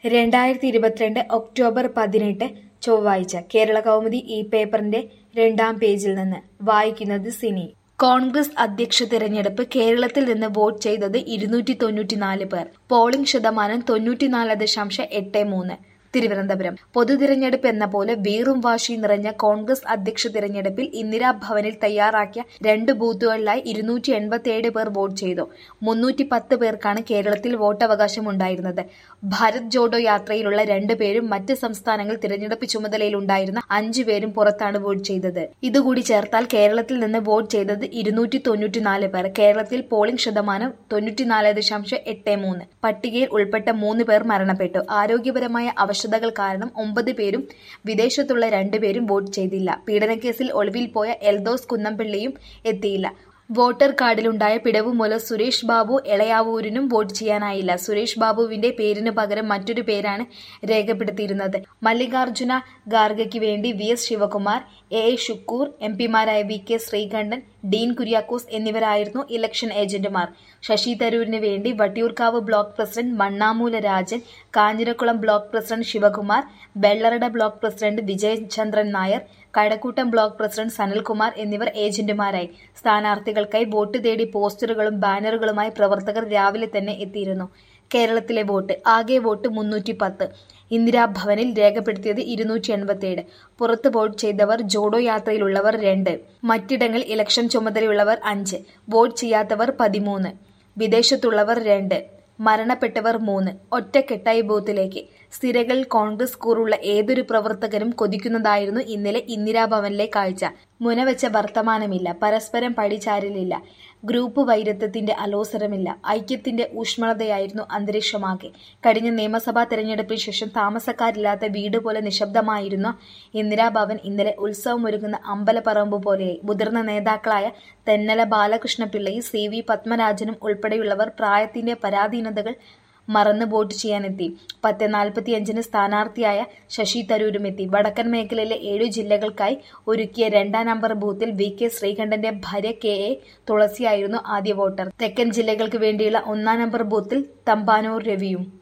രണ്ടായിരത്തി ഇരുപത്തിരണ്ട് ഒക്ടോബർ പതിനെട്ട് ചൊവ്വാഴ്ച കേരള കൗമുദി ഈ പേപ്പറിന്റെ രണ്ടാം പേജിൽ നിന്ന് വായിക്കുന്നത് സിനി കോൺഗ്രസ് അധ്യക്ഷ തിരഞ്ഞെടുപ്പ് കേരളത്തിൽ നിന്ന് വോട്ട് ചെയ്തത് ഇരുന്നൂറ്റി തൊണ്ണൂറ്റിനാല് പേർ പോളിംഗ് ശതമാനം തൊണ്ണൂറ്റിനാല് ദശാംശം എട്ട് മൂന്ന് തിരുവനന്തപുരം പൊതുതിരഞ്ഞെടുപ്പ് എന്ന പോലെ വീറും വാശി നിറഞ്ഞ കോൺഗ്രസ് അധ്യക്ഷ തിരഞ്ഞെടുപ്പിൽ ഇന്ദിരാഭവനിൽ തയ്യാറാക്കിയ രണ്ട് ബൂത്തുകളിലായി ഇരുന്നൂറ്റി എൺപത്തിയേഴ് പേർ വോട്ട് ചെയ്തു മുന്നൂറ്റി പത്ത് പേർക്കാണ് കേരളത്തിൽ വോട്ടവകാശം ഉണ്ടായിരുന്നത് ഭാരത് ജോഡോ യാത്രയിലുള്ള രണ്ടു പേരും മറ്റ് സംസ്ഥാനങ്ങളിൽ തിരഞ്ഞെടുപ്പ് ചുമതലയിലുണ്ടായിരുന്ന അഞ്ചു പേരും പുറത്താണ് വോട്ട് ചെയ്തത് ഇതുകൂടി ചേർത്താൽ കേരളത്തിൽ നിന്ന് വോട്ട് ചെയ്തത് ഇരുന്നൂറ്റി തൊണ്ണൂറ്റിനാല് പേർ കേരളത്തിൽ പോളിംഗ് ശതമാനം തൊണ്ണൂറ്റിനാല് ദശാംശം എട്ട് മൂന്ന് പട്ടികയിൽ ഉൾപ്പെട്ട മൂന്ന് പേർ മരണപ്പെട്ടു ആരോഗ്യപരമായ അവശതകൾ കാരണം ഒമ്പത് പേരും വിദേശത്തുള്ള രണ്ടുപേരും വോട്ട് ചെയ്തില്ല പീഡനക്കേസിൽ ഒളിവിൽ പോയ എൽദോസ് കുന്നംപിള്ളിയും എത്തിയില്ല വോട്ടർ കാർഡിലുണ്ടായ പിഴവ് മൂലം സുരേഷ് ബാബു എളയാവൂരിനും വോട്ട് ചെയ്യാനായില്ല സുരേഷ് ബാബുവിന്റെ പേരിന് പകരം മറ്റൊരു പേരാണ് രേഖപ്പെടുത്തിയിരുന്നത് മല്ലികാർജുന ഖാർഗയ്ക്ക് വേണ്ടി V S Sivakumar A A Shukkur M പിമാരായ വി കെ ശ്രീകണ്ഠൻ ഡീൻ കുര്യാക്കോസ് എന്നിവരായിരുന്നു ഇലക്ഷൻ ഏജന്റുമാർ ശശി തരൂരിന് വേണ്ടി Vattiyoorkavu block president Mannamoola Rajan Kanjirakulam block president Sivakumar Vellarada block president Vijayachandran Nair Kazhakoottam block president Sanalkumar എന്നിവർ ഏജന്റുമാരായി സ്ഥാനാർത്ഥികൾക്കായി വോട്ട് തേടി പോസ്റ്ററുകളും ബാനറുകളുമായി പ്രവർത്തകർ രാവിലെ തന്നെ എത്തിയിരുന്നു കേരളത്തിലെ വോട്ട് ആകെ വോട്ട് മുന്നൂറ്റി പത്ത് ഇന്ദിരാഭവനിൽ രേഖപ്പെടുത്തിയത് ഇരുന്നൂറ്റി എൺപത്തിയേഴ് പുറത്ത് വോട്ട് ചെയ്തവർ ജോഡോ യാത്രയിലുള്ളവർ രണ്ട് മറ്റിടങ്ങളിൽ ഇലക്ഷൻ ചുമതലയുള്ളവർ അഞ്ച് വോട്ട് ചെയ്യാത്തവർ പതിമൂന്ന് വിദേശത്തുള്ളവർ രണ്ട് മരണപ്പെട്ടവർ മൂന്ന് ഒറ്റക്കെട്ടായി ബൂത്തിലേക്ക് സ്ഥിരകളിൽ കോൺഗ്രസ് കൂറുള്ള ഏതൊരു പ്രവർത്തകനും കൊതിക്കുന്നതായിരുന്നു ഇന്നലെ ഇന്ദിരാഭവനിലെ കാഴ്ച മുനവെച്ച വർത്തമാനമില്ല പരസ്പരം പഴിചാരലില്ല ഗ്രൂപ്പ് വൈരത്വത്തിന്റെ അലോസരമില്ല ഐക്യത്തിന്റെ ഊഷ്മളതയായിരുന്നു അന്തരീക്ഷമാകെ കഴിഞ്ഞ നിയമസഭാ തെരഞ്ഞെടുപ്പിന് ശേഷം താമസക്കാരില്ലാത്ത വീട് പോലെ നിശബ്ദമായിരുന്ന ഇന്ദിരാഭവൻ ഇന്നലെ ഉത്സവമൊരുങ്ങുന്ന അമ്പലപ്പറമ്പ് പോലെയായി മുതിർന്ന നേതാക്കളായ തെന്നല ബാലകൃഷ്ണപിള്ളയും സി വി പത്മരാജനും ഉൾപ്പെടെയുള്ളവർ പ്രായത്തിന്റെ പരാധീനതകൾ മറന്ന് വോട്ട് ചെയ്യാനെത്തി പത്ത് നാൽപ്പത്തിയഞ്ചിന് സ്ഥാനാർത്ഥിയായ ശശി തരൂരും എത്തി വടക്കൻ മേഖലയിലെ ഏഴു ജില്ലകൾക്കായി ഒരുക്കിയ രണ്ടാം നമ്പർ ബൂത്തിൽ വി കെ ശ്രീകണ്ഠന്റെ ഭാര്യ കെ എ തുളസിയായിരുന്നു ആദ്യ വോട്ടർ തെക്കൻ ജില്ലകൾക്ക് വേണ്ടിയുള്ള ഒന്നാം നമ്പർ ബൂത്തിൽ തമ്പാനൂർ രവിയും